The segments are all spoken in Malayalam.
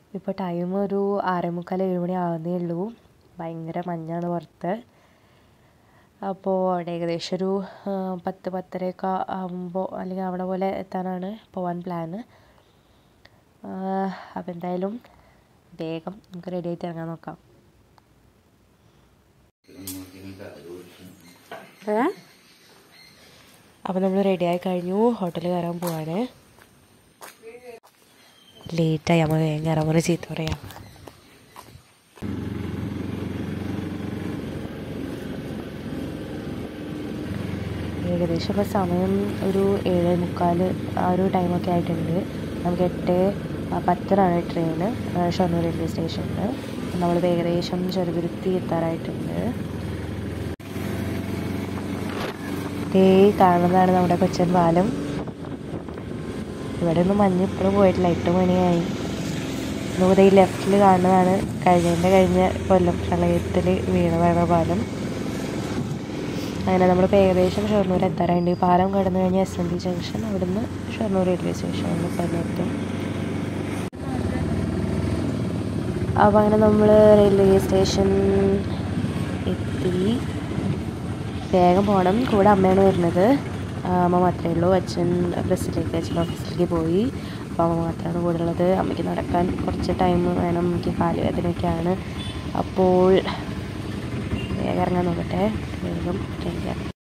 ഇപ്പോൾ ടൈം ഒരു ആറേ മുക്കാൽ ഏഴ് മണി ആവുന്നേ ഉള്ളൂ ഭയങ്കര മഞ്ഞാണ് പുറത്ത് അപ്പോൾ അവിടെ ഏകദേശം ഒരു ആ, പത്ത് പത്തരയൊക്കെ ആകുമ്പോൾ അല്ലെങ്കിൽ അവിടെ പോലെ എത്താനാണ് പോകാൻ പ്ലാന് അപ്പോൾ എന്തായാലും വേഗം നമുക്ക് റെഡി ആയിട്ട് ഇറങ്ങാൻ നോക്കാം അപ്പോൾ നമ്മൾ റെഡിയായി കഴിഞ്ഞു ഹോട്ടലിൽ കയറാൻ പോവാണ് ലേറ്റായി നമ്മൾ വേഗം കയറാൻ പറഞ്ഞ് ചീത്ത പറയാം ഏകദേശം ഇപ്പോൾ സമയം ഒരു ഏഴ് മുക്കാൽ ആ ഒരു ടൈമൊക്കെ ആയിട്ടുണ്ട് നമുക്ക് എട്ട് പത്തിനാണ് ട്രെയിന് ഷൊർണൂർ റെയിൽവേ സ്റ്റേഷനിൽ നമ്മൾ ഏകദേശം ചെറുതുരുത്തി എത്താറായിട്ടുണ്ട് ദേ കാണുന്നതാണ് നമ്മുടെ കൊച്ചൻ പാലം ഇവിടെ ഒന്നും മഞ്ഞ് ഇപ്പോഴും പോയിട്ടില്ല എട്ട് മണിയായി നമുക്ക് ഈ ലെഫ്റ്റിൽ കാണുന്നതാണ് കഴിഞ്ഞതിൻ്റെ കഴിഞ്ഞ കൊല്ലം പ്രളയത്തിൽ വീണതാണ് ആ പാലം അങ്ങനെ നമ്മളിപ്പോൾ ഏകദേശം ഷൊർണൂർ എത്താറായിട്ട് ഈ പാലം കടന്നു കഴിഞ്ഞാൽ എസ് എൻ ഡി ജംഗ്ഷൻ അവിടുന്ന് ഷൊർണൂർ റെയിൽവേ സ്റ്റേഷനിൽ തന്നെ എത്തും അപ്പോൾ അങ്ങനെ നമ്മൾ റെയിൽവേ സ്റ്റേഷൻ എത്തി വേഗം പോകണം കൂടെ അമ്മയാണ് വരുന്നത് ആ, അമ്മ മാത്രമേ ഉള്ളൂ അച്ഛൻ ബസ്സിലേക്ക് അച്ഛൻ ഓഫീസിലേക്ക് പോയി അപ്പോൾ അമ്മ മാത്രമാണ് കൂടെ ഉള്ളത് അമ്മയ്ക്ക് നടക്കാൻ കുറച്ച് ടൈം വേണം എനിക്ക് കാലുവേദനയൊക്കെയാണ് അപ്പോൾ വേഗം ഇറങ്ങാൻ നോക്കട്ടെ വേഗം ട്രെയിൻ കയറാം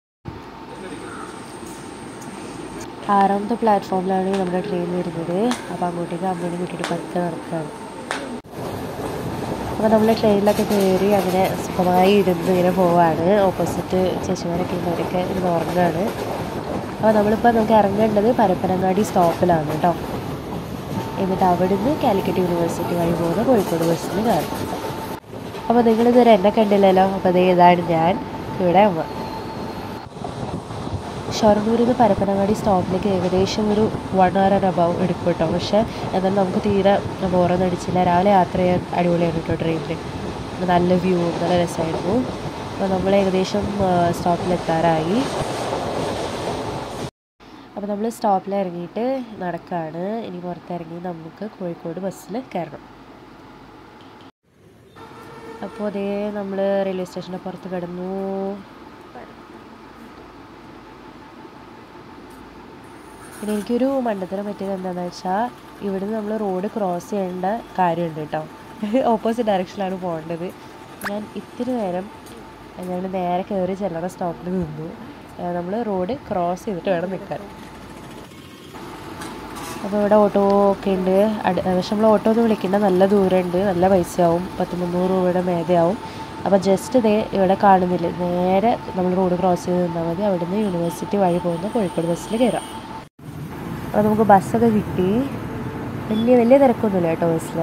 ആറാമത്തെ പ്ലാറ്റ്ഫോമിലാണ് നമ്മുടെ ട്രെയിൻ വരുന്നത് അപ്പോൾ അങ്ങോട്ടേക്ക് അമ്മേനെ കൂട്ടിയിട്ട് പത്ത് നടക്കുകയാണ് അപ്പോൾ നമ്മൾ ട്രെയിനിലൊക്കെ കയറി അങ്ങനെ സുഖമായി ഇരുന്ന് ഇങ്ങനെ പോവാണ് ഓപ്പോസിറ്റ് ചേച്ചിമാരൊക്കെ ഇവരൊക്കെ ഇരുന്ന് ഉറങ്ങുകയാണ് അപ്പോൾ നമ്മളിപ്പോൾ നമുക്ക് ഇറങ്ങേണ്ടത് പരപ്പനങ്ങാടി സ്റ്റോപ്പിലാണ് കേട്ടോ എന്നിട്ട് അവിടുന്ന് കാലിക്കറ്റ് യൂണിവേഴ്സിറ്റി വഴി പോകുന്ന കോഴിക്കോട് ബസ്സിൽ കയറും അപ്പോൾ നിങ്ങളിതുവരെ എന്നെ കണ്ടില്ലല്ലോ അപ്പോൾ അതേ ഇതാണ് ഞാൻ ഇവിടെ അമ്മ ഷൊർണൂരിൽ നിന്ന് പരപ്പനങ്ങാടി സ്റ്റോപ്പിലേക്ക് ഏകദേശം ഒരു വൺ അവർ ആൻഡ് അബവ് എടുക്കും കേട്ടോ പക്ഷേ എന്നാലും നമുക്ക് തീരെ ബോറൊന്നും അടിച്ചില്ല രാവിലെ യാത്ര ചെയ്യാൻ അടിപൊളിയാണ് കേട്ടോ ട്രെയിനിൽ നല്ല വ്യൂ നല്ല രസമായിരുന്നു അപ്പോൾ നമ്മൾ ഏകദേശം സ്റ്റോപ്പിലെത്താറായി അപ്പോൾ നമ്മൾ സ്റ്റോപ്പിൽ ഇറങ്ങിയിട്ട് നടക്കുകയാണ് ഇനി പുറത്തിറങ്ങി നമുക്ക് കോഴിക്കോട് ബസ്സിൽ കയറണം അപ്പോൾ അതേ നമ്മൾ റെയിൽവേ സ്റ്റേഷൻ്റെ പുറത്ത് കിടന്നു പിന്നെ എനിക്കൊരു മണ്ടത്തരം പറ്റിയത് എന്താണെന്ന് വെച്ചാൽ ഇവിടുന്ന് നമ്മൾ റോഡ് ക്രോസ് ചെയ്യേണ്ട കാര്യമുണ്ട് കേട്ടോ ഓപ്പോസിറ്റ് ഡയറക്ഷനിലാണ് പോകേണ്ടത് ഞാൻ ഇത്തിരി നേരം ഞാൻ നേരെ കയറി ചെല്ലണ സ്റ്റോപ്പിൽ നിന്നു നമ്മൾ റോഡ് ക്രോസ് ചെയ്തിട്ട് വേണം നിൽക്കാൻ അപ്പോൾ ഇവിടെ ഓട്ടോ ഒക്കെ ഉണ്ട് അട് പക്ഷെ നമ്മൾ ഓട്ടോ ഒന്നും വിളിക്കേണ്ട നല്ല ദൂരമുണ്ട് നല്ല പൈസയാവും പത്ത് മുന്നൂറ് രൂപയുടെ മേതയാവും അപ്പോൾ ജസ്റ്റ് ഇതേ ഇവിടെ കാണുന്നില്ല നേരെ നമ്മൾ റോഡ് ക്രോസ് ചെയ്ത് നിന്നാൽ മതി അവിടുന്ന് യൂണിവേഴ്സിറ്റി വഴി പോകുന്ന കോഴിക്കോട് ബസ്സിൽ കയറാം അപ്പോൾ നമുക്ക് ബസ്സൊക്കെ കിട്ടി വലിയ വലിയ തിരക്കൊന്നുമില്ല കേട്ടോ ബസ്സിൽ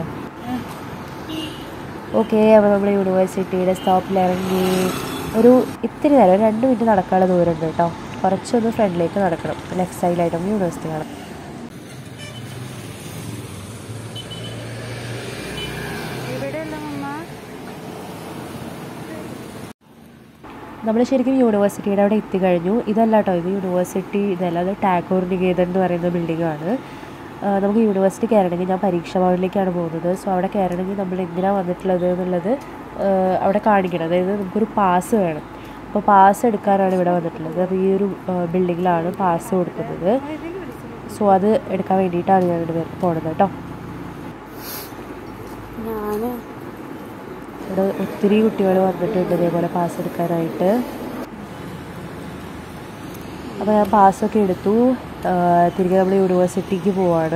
ഓക്കെ അപ്പോൾ നമ്മൾ യൂണിവേഴ്സിറ്റിയുടെ സ്റ്റോപ്പിൽ ഇറങ്ങി ഒരു ഇത്തിരി നേരം ഒരു രണ്ട് മിനിറ്റ് നടക്കാനുള്ള ദൂരമുണ്ട് കേട്ടോ കുറച്ചൊന്ന് ഫ്രണ്ടിലേക്ക് നടക്കണം ലെഫ്റ്റ് സൈഡിലായിട്ട് നമുക്ക് യൂണിവേഴ്സിറ്റി കാണാം നമ്മൾ ശരിക്കും യൂണിവേഴ്സിറ്റിയുടെ അവിടെ എത്തിക്കഴിഞ്ഞു ഇതല്ല കേട്ടോ ഇത് യൂണിവേഴ്സിറ്റി ഇതല്ല അത് ടാഗോർ നികേതൻ എന്ന് പറയുന്ന ബിൽഡിങ്ങാണ് നമുക്ക് യൂണിവേഴ്സിറ്റി കയറണമെങ്കിൽ ഞാൻ പരീക്ഷാ ഭവനിലേക്കാണ് പോകുന്നത് സോ അവിടെ കയറണമെങ്കിൽ നമ്മൾ എന്തിനാണ് വന്നിട്ടുള്ളത് എന്നുള്ളത് ആ, അവിടെ കാണിക്കണം അതായത് നമുക്കൊരു പാസ് വേണം അപ്പോൾ പാസ് എടുക്കാനാണ് ഇവിടെ വന്നിട്ടുള്ളത് അപ്പോൾ ഈ ഒരു ബിൽഡിങ്ങിലാണ് പാസ് കൊടുക്കുന്നത് സോ അത് എടുക്കാൻ വേണ്ടിയിട്ടാണ് ഞാൻ ഇവിടെ പോണത് കേട്ടോ ഞാൻ ഇവിടെ ഒത്തിരി കുട്ടികൾ വന്നിട്ടുണ്ട് ഇതേപോലെ പാസ് എടുക്കാനായിട്ട് അപ്പോൾ ഞാൻ പാസ്സൊക്കെ എടുത്തു ആ, തിരികെ നമ്മൾ യൂണിവേഴ്സിറ്റിക്ക് പോവാണ്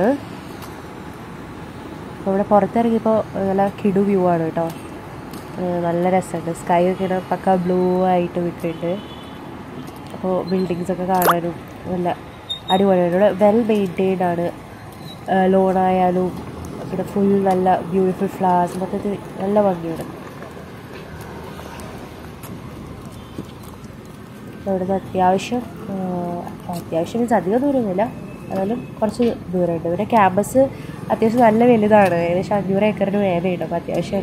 അപ്പോൾ ഇവിടെ പുറത്തിറങ്ങിയപ്പോൾ നല്ല കിടു വ്യൂ ആണ് കേട്ടോ ആ, നല്ല രസമുണ്ട് സ്കൈ ഒക്കെ ഇങ്ങനെ പക്ക ബ്ലൂ ആയിട്ട് വിട്ടിട്ടുണ്ട് അപ്പോൾ ബിൽഡിങ്സ് ഒക്കെ കാണാനും നല്ല അടിപൊളിയാണ് ഇവിടെ വെൽ മെയിൻറ്റെയിൻഡ് ആണ് ലോണായാലും പിന്നെ ഫുൾ നല്ല ബ്യൂട്ടിഫുൾ ഫ്ലവേഴ്സ് മൊത്തത്തിൽ നല്ല ഭംഗിയാണ് ഇവിടുന്ന് അത്യാവശ്യം ആ, അത്യാവശ്യം മീൻസ് അധികം ദൂരമൊന്നുമില്ല എന്നാലും കുറച്ച് ദൂരമുണ്ട് പിന്നെ ക്യാമ്പസ് അത്യാവശ്യം നല്ല വലുതാണ് ഏകദേശം അഞ്ഞൂറ് ഏക്കറിന് മേലെയുണ്ട് അപ്പോൾ അത്യാവശ്യം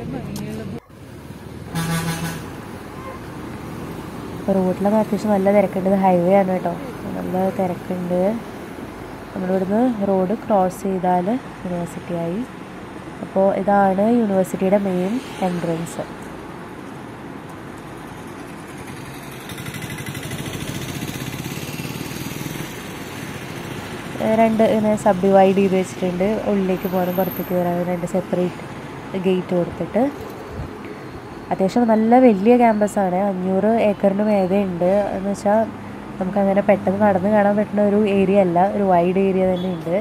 ഇപ്പോൾ റോഡിലൊക്കെ അത്യാവശ്യം നല്ല തിരക്കുണ്ട് ഇത് ഹൈവേ ആണ് കേട്ടോ നല്ല തിരക്കുണ്ട് നമ്മളിവിടുന്ന് റോഡ് ക്രോസ് ചെയ്താൽ യൂണിവേഴ്സിറ്റി ആയി അപ്പോൾ ഇതാണ് യൂണിവേഴ്സിറ്റിയുടെ മെയിൻ എൻട്രൻസ് രണ്ട് ഇങ്ങനെ സബ് ഡിവൈഡ് ചെയ്ത് വെച്ചിട്ടുണ്ട് ഉള്ളിലേക്ക് പോകാനും പുറത്തേക്ക് വരാനും രണ്ട് സെപ്പറേറ്റ് ഗേറ്റ് കൊടുത്തിട്ട് അത്യാവശ്യം നല്ല വലിയ ക്യാമ്പസാണ് അഞ്ഞൂറ് ഏക്കറിന് മേലെ ഉണ്ട് എന്ന് വെച്ചാൽ നമുക്കങ്ങനെ പെട്ടെന്ന് നടന്ന് കാണാൻ പറ്റുന്ന ഒരു ഏരിയ അല്ല ഒരു വൈഡ് ഏരിയ തന്നെ ഉണ്ട്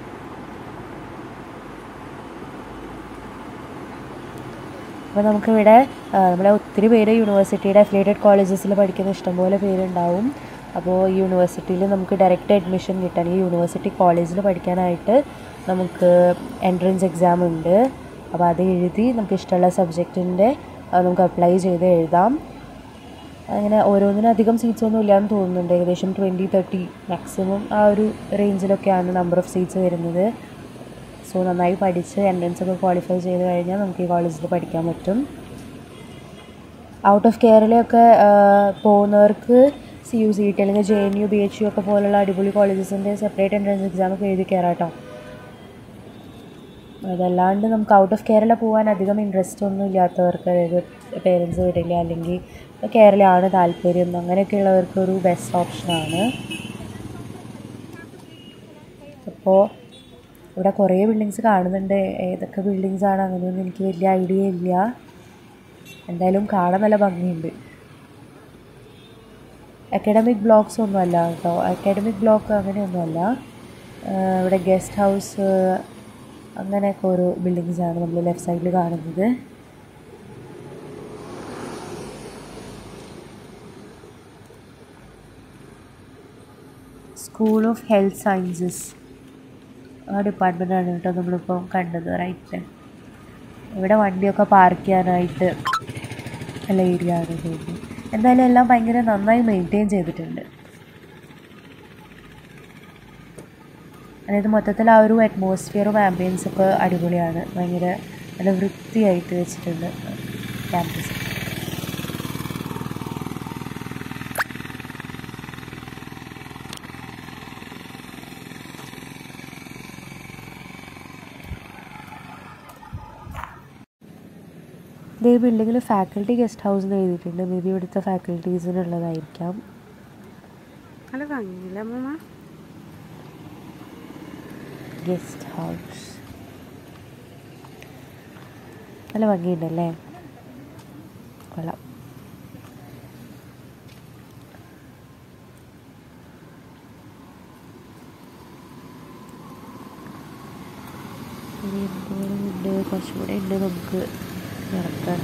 അപ്പോൾ നമുക്കിവിടെ നമ്മളെ ഒത്തിരി പേര് യൂണിവേഴ്സിറ്റിയുടെ അഫിലിയേറ്റഡ് കോളേജസിൽ പഠിക്കുന്ന ഇഷ്ടംപോലെ പേരുണ്ടാവും അപ്പോൾ ഈ യൂണിവേഴ്സിറ്റിയിൽ നമുക്ക് ഡയറക്റ്റ് അഡ്മിഷൻ കിട്ടണമെങ്കിൽ യൂണിവേഴ്സിറ്റി കോളേജിൽ പഠിക്കാനായിട്ട് നമുക്ക് എൻട്രൻസ് എക്സാം ഉണ്ട് അപ്പോൾ അത് എഴുതി നമുക്ക് ഇഷ്ടമുള്ള സബ്ജക്റ്റിൻ്റെ നമുക്ക് അപ്ലൈ ചെയ്ത് എഴുതാം അങ്ങനെ ഓരോന്നിനും അധികം സീറ്റ്സ് ഒന്നും ഇല്ലയെന്ന് തോന്നുന്നുണ്ട് ഏകദേശം ട്വൻറ്റി തേർട്ടി മാക്സിമം ആ ഒരു റേഞ്ചിലൊക്കെയാണ് നമ്പർ ഓഫ് സീറ്റ്സ് വരുന്നത് സോ നന്നായി പഠിച്ച് എൻട്രൻസ് ഒക്കെ ക്വാളിഫൈ ചെയ്ത് കഴിഞ്ഞാൽ നമുക്ക് ഈ കോളേജിൽ പഠിക്കാൻ പറ്റും ഔട്ട് ഓഫ് കേരളയൊക്കെ പോകുന്നവർക്ക് സി യു സി ടി അല്ലെങ്കിൽ J N U B H U ഒക്കെ പോലുള്ള അടിപൊളി കോളേജസിൻ്റെ സെപ്പറേറ്റ് എൻട്രൻസ് എക്സാം ഒക്കെ എഴുതി കയറാട്ടോ അതല്ലാണ്ട് നമുക്ക് ഔട്ട് ഓഫ് കേരള പോകാൻ അധികം ഇൻട്രസ്റ്റ് ഒന്നും ഇല്ലാത്തവർക്ക് അതായത് പേരൻസ് വരില്ല അല്ലെങ്കിൽ കേരളമാണ് താല്പര്യം അങ്ങനെയൊക്കെയുള്ളവർക്ക് ഒരു ബെസ്റ്റ് ഓപ്ഷനാണ് അപ്പോൾ ഇവിടെ കുറേ ബിൽഡിങ്സ് കാണുന്നുണ്ട് ഏതൊക്കെ ബിൽഡിങ്സ് ആണ് അങ്ങനെയൊന്നും എനിക്ക് വലിയ ഐഡിയ ഇല്ല എന്തായാലും കാണാൻ നല്ല ഭംഗിയുണ്ട് അക്കാഡമിക് ബ്ലോക്സ് ഒന്നുമല്ല കേട്ടോ അക്കാഡമിക് ബ്ലോക്ക് അങ്ങനെയൊന്നുമല്ല ഇവിടെ ഗസ്റ്റ് ഹൗസ് അങ്ങനെയൊക്കെ ഓരോ ബിൽഡിങ്സാണ് നമ്മൾ ലെഫ്റ്റ് സൈഡിൽ കാണുന്നത് സ്കൂൾ ഓഫ് ഹെൽത്ത് സയൻസസ് ആ ഡിപ്പാർട്ട്മെൻറ്റാണ് കേട്ടോ നമ്മളിപ്പോൾ കണ്ടത് റൈറ്റ് ഇവിടെ വണ്ടിയൊക്കെ പാർക്ക് ചെയ്യാനായിട്ട് നല്ല ഏരിയ ആണ് തോന്നുന്നു എന്തായാലും എല്ലാം ഭയങ്കര നന്നായി മെയിൻറ്റെയിൻ ചെയ്തിട്ടുണ്ട് അതായത് മൊത്തത്തിൽ ആ ഒരു അറ്റ്മോസ്ഫിയറും ആംബിയൻസും ഒക്കെ അടിപൊളിയാണ് ഭയങ്കര നല്ല വൃത്തിയായിട്ട് വെച്ചിട്ടുണ്ട് ക്യാമ്പസ് ഇതേ ബിൽഡിങ്ങിൽ ഫാക്കൽറ്റി ഗസ്റ്റ് ഹൗസ് എന്ന് എഴുതിയിട്ടുണ്ട് മേ ബി ഇവിടുത്തെ ഫാക്കൽറ്റീസിനുള്ളതായിരിക്കാം നല്ല ഭംഗിയില്ല അമ്മ ഗസ്റ്റ് ഹൗസ് നല്ല ഭംഗിയുണ്ടല്ലേ കൊള്ളാം ഇനി എന്തോരം ഉണ്ട് കുറച്ചുകൂടെ ഉണ്ട് നമുക്ക് നടക്കാൻ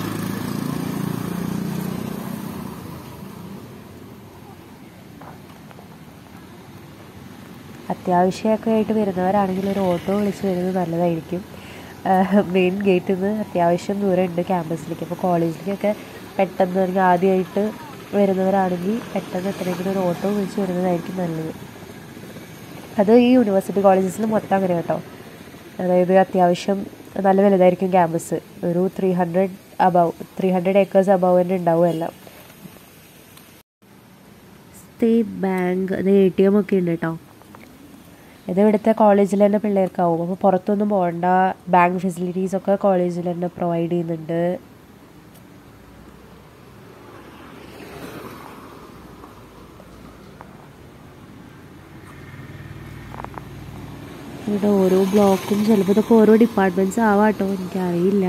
അത്യാവശ്യമൊക്കെ ആയിട്ട് വരുന്നവരാണെങ്കിൽ ഒരു ഓട്ടോ വിളിച്ച് വരുന്നത് നല്ലതായിരിക്കും മെയിൻ ഗേറ്റിൽ നിന്ന് അത്യാവശ്യം ദൂരം ഉണ്ട് ക്യാമ്പസിലേക്ക് അപ്പോൾ കോളേജിലേക്കൊക്കെ പെട്ടെന്ന് അല്ലെങ്കിൽ ആദ്യമായിട്ട് വരുന്നവരാണെങ്കിൽ പെട്ടെന്ന് എത്രയെങ്കിലും ഒരു ഓട്ടോ വിളിച്ച് വരുന്നതായിരിക്കും നല്ലത് അത് ഈ യൂണിവേഴ്സിറ്റി കോളേജസിൽ മൊത്തം അങ്ങനെ കേട്ടോ അതായത് അത്യാവശ്യം നല്ല വലുതായിരിക്കും ക്യാമ്പസ് ഒരു three hundred above three hundred acres above തന്നെ ഉണ്ടാവും എല്ലാം സ്റ്റേറ്റ് ബാങ്ക് അത് എ ടി എം ഒക്കെ ഉണ്ട് കേട്ടോ ഇത് ഇവിടുത്തെ കോളേജിൽ തന്നെ പിള്ളേർക്കാവും അപ്പോൾ പുറത്തൊന്നും പോകണ്ട ബാങ്ക് ഫെസിലിറ്റീസ് ഒക്കെ കോളേജിൽ തന്നെ പ്രൊവൈഡ് ചെയ്യുന്നുണ്ട് ഇവിടെ ഓരോ ബ്ലോക്കും ചിലപ്പോൾ ഇതൊക്കെ ഓരോ ഡിപ്പാർട്ട്മെൻറ്റ്സ് ആവാട്ടോ എനിക്കറിയില്ല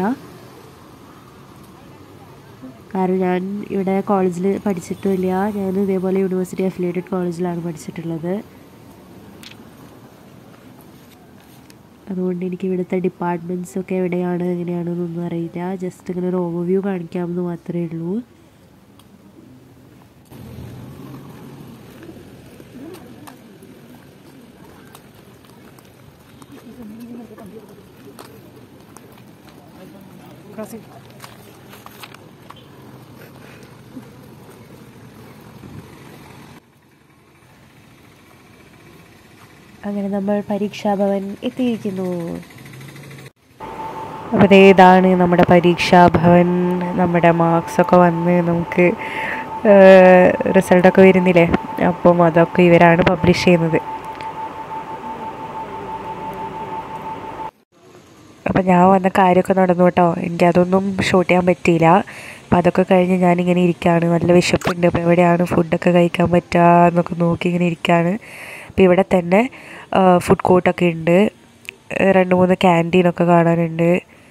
കാരണം ഞാൻ ഇവിടെ കോളേജിൽ പഠിച്ചിട്ടില്ല ഞാൻ ഇതേപോലെ യൂണിവേഴ്സിറ്റി അഫിലിയേറ്റഡ് കോളേജിലാണ് പഠിച്ചിട്ടുള്ളത് അതുകൊണ്ട് എനിക്ക് ഇവിടുത്തെ ഡിപ്പാർട്ട്മെൻറ്റ്സ് ഒക്കെ എവിടെയാണ് എങ്ങനെയാണെന്നൊന്നും അറിയില്ല ജസ്റ്റ് ഇങ്ങനെ ഒരു ഓവർവ്യൂ കാണിക്കാമെന്ന് മാത്രമേ ഉള്ളൂ ക്രോസിംഗ് അങ്ങനെ നമ്മൾ പരീക്ഷാഭവൻ എത്തിയിരിക്കുന്നു അപ്പോൾ ദേ ഇതാണ് നമ്മുടെ പരീക്ഷാഭവൻ നമ്മുടെ മാർക്സ് ഒക്കെ വന്ന് നമുക്ക് റിസൾട്ടൊക്കെ വരുന്നില്ലേ അപ്പം അതൊക്കെ ഇവരാണ് പബ്ലിഷ് ചെയ്യുന്നത് അപ്പം ഞാൻ വന്ന കാര്യമൊക്കെ നടന്നു കേട്ടോ എനിക്കതൊന്നും ഷൂട്ട് ചെയ്യാൻ പറ്റിയില്ല അപ്പം അതൊക്കെ കഴിഞ്ഞ് ഞാനിങ്ങനെ ഇരിക്കുകയാണ് നല്ല വിശപ്പുണ്ട് അപ്പോൾ എവിടെയാണ് ഫുഡൊക്കെ കഴിക്കാൻ പറ്റുക എന്നൊക്കെ നോക്കി ഇങ്ങനെ ഇരിക്കുകയാണ് അപ്പോൾ ഇവിടെ തന്നെ ഫുഡ് കോർട്ടൊക്കെ ഉണ്ട് രണ്ട് മൂന്ന് ക്യാൻറ്റീനൊക്കെ കാണാനുണ്ട്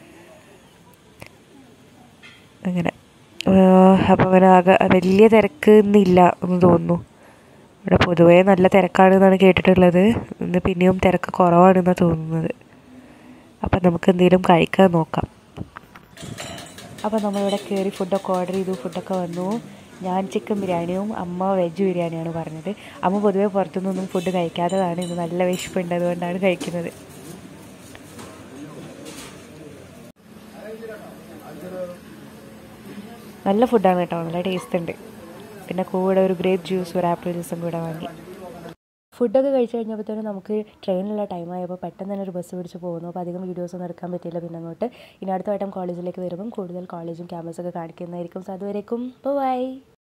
അങ്ങനെ അപ്പോൾ അങ്ങനെ ആകെ വലിയ തിരക്ക് ഇന്നില്ല എന്ന് തോന്നുന്നു ഇവിടെ പൊതുവേ നല്ല തിരക്കാണെന്നാണ് കേട്ടിട്ടുള്ളത് ഇന്ന് പിന്നെയും തിരക്ക് കുറവാണെന്നാണ് തോന്നുന്നത് അപ്പം നമുക്ക് എന്തെങ്കിലും കഴിക്കാൻ നോക്കാം അപ്പോൾ നമ്മളിവിടെ കയറി ഫുഡൊക്കെ ഓർഡർ ചെയ്തു ഫുഡൊക്കെ വന്നു ഞാൻ ചിക്കൻ ബിരിയാണിയും അമ്മ വെജ് ബിരിയാണിയാണ് പറഞ്ഞത് അമ്മ പൊതുവേ പുറത്തുനിന്നൊന്നും ഫുഡ് കഴിക്കാത്തതാണ് ഇന്ന് നല്ല വിശപ്പുണ്ട് അതുകൊണ്ടാണ് കഴിക്കുന്നത് നല്ല ഫുഡാണ് കേട്ടോ നല്ല ടേസ്റ്റ് ഉണ്ട് പിന്നെ കൂടെ ഒരു ഗ്രേപ്പ് ജ്യൂസ് ഒരു ആപ്പിൾ ജ്യൂസും കൂടെ വാങ്ങി ഫുഡൊക്കെ കഴിച്ച് കഴിഞ്ഞപ്പോഴത്തേനും നമുക്ക് ട്രെയിനിലുള്ള ടൈമായപ്പോൾ പെട്ടെന്ന് തന്നെ ഒരു ബസ് പിടിച്ച് പോകുന്നു അപ്പോൾ അധികം വീഡിയോസ് ഒന്നും എടുക്കാൻ പറ്റിയില്ല പിന്നെ അങ്ങോട്ട് ഇനി അടുത്ത വട്ടം കോളേജിലേക്ക് വരുമ്പം കൂടുതൽ കോളേജും ക്യാമ്പസൊക്കെ കാണിക്കുന്നതായിരിക്കും സോ അതുവരേക്കും ബൈ